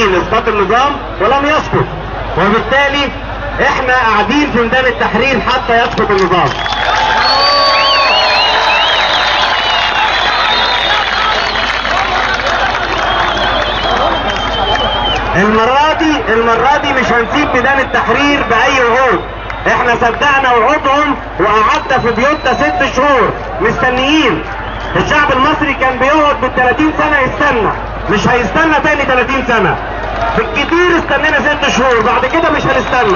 سنين اسقاط النظام ولم يسقط وبالتالي احنا قاعدين في ميدان التحرير حتى يسقط النظام المرة دي المرة دي مش هنسيب ميدان التحرير بأي وعود احنا صدقنا وعودهم وقعدنا في بيوتنا ست شهور مستنيين الشعب المصري كان بيقعد بال 30 سنة يستنى مش هيستنى تاني 30 سنة بالكتير استنينا ست شهور بعد كده مش هنستنى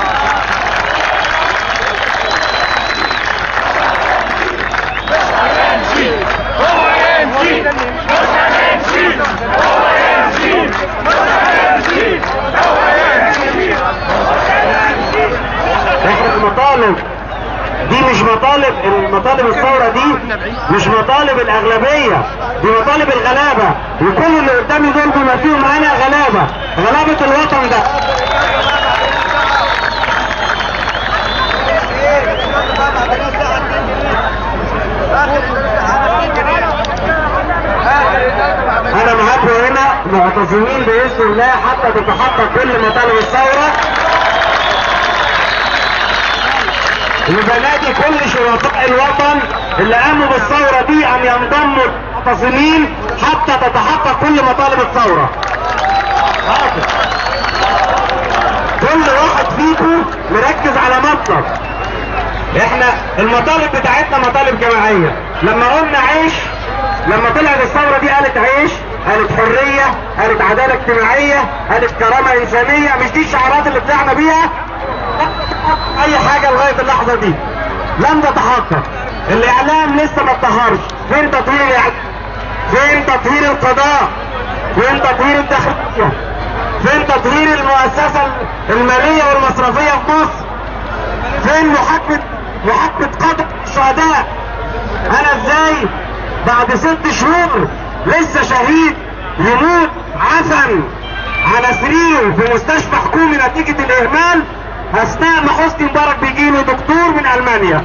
احنا المطالب دي مش مطالب المطالب الثورة دي مش مطالب الأغلبية دي مطالب الغلابة وكل اللي قدامي دول بما فيهم أنا غلابة غلابة الوطن ده أنا معاكم هنا معتصمين بإذن الله حتى تتحقق كل مطالب الثورة وبنادي كل شرطاء الوطن اللي قاموا بالثورة دي ان ينضموا المعتصمين حتى تتحقق كل مطالب الثورة حاضر. كل واحد فيكم مركز على مطلب احنا المطالب بتاعتنا مطالب جماعية لما قلنا عيش لما طلعت الثورة دي قالت عيش قالت حرية قالت عدالة اجتماعية قالت كرامة انسانية مش دي الشعارات اللي طلعنا بيها اي حاجة لغاية اللحظة دي لم تتحقق الاعلام لسه ما اتطهرش فين تطهير الاعلام فين تطهير القضاء فين تطهير الداخلية فين تطهير المؤسسة المالية والمصرفية في مصر فين محاكمة محاكمة قتل الشهداء انا ازاي بعد ست شهور لسه شهيد يموت عفن على سريره في مستشفى حكومي نتيجة الاهمال اثناء ما حسني مبارك بيجي له دكتور من المانيا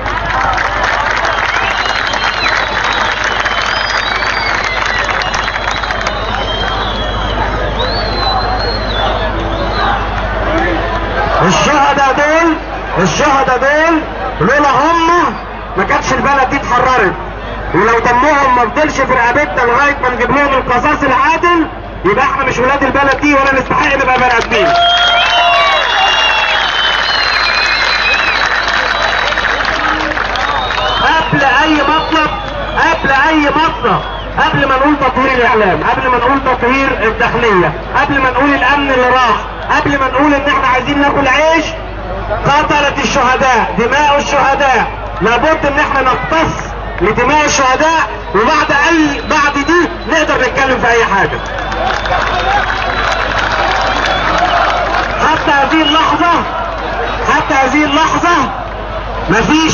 الشهداء دول الشهداء دول لولا هم ما كانتش البلد دي اتحررت ولو دمهم ما فضلش في رقبتنا لغايه ما نجيب لهم القصاص العادل يبقى احنا مش ولاد البلد دي ولا نستحق نبقى بني ادمين قبل اي مطلب قبل اي مطلب قبل ما نقول تطوير الاعلام قبل ما نقول تطوير الداخلية قبل ما نقول الامن اللي راح قبل ما نقول ان احنا عايزين ناكل عيش قتلت الشهداء دماء الشهداء لابد ان احنا نقتص لدماء الشهداء وبعد اي بعد دي نقدر نتكلم في اي حاجة حتى هذه اللحظة حتى هذه اللحظة مفيش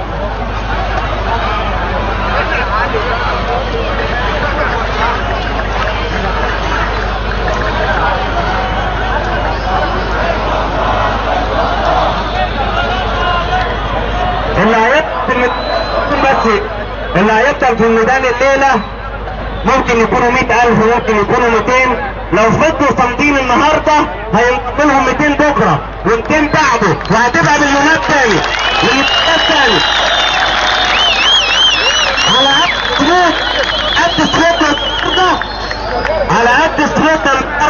اللي هيبقى بس اللي هيبقى في الميدان الليلة ممكن يكونوا مئة ألف ممكن يكونوا 200 لو فضلوا صامدين النهاردة هينقل لهم 200 بكرة و200 بعده وهتبقى مليونات تاني مليونات تاني على قد سلوك قد سلوكنا النهارده على قد سلوكنا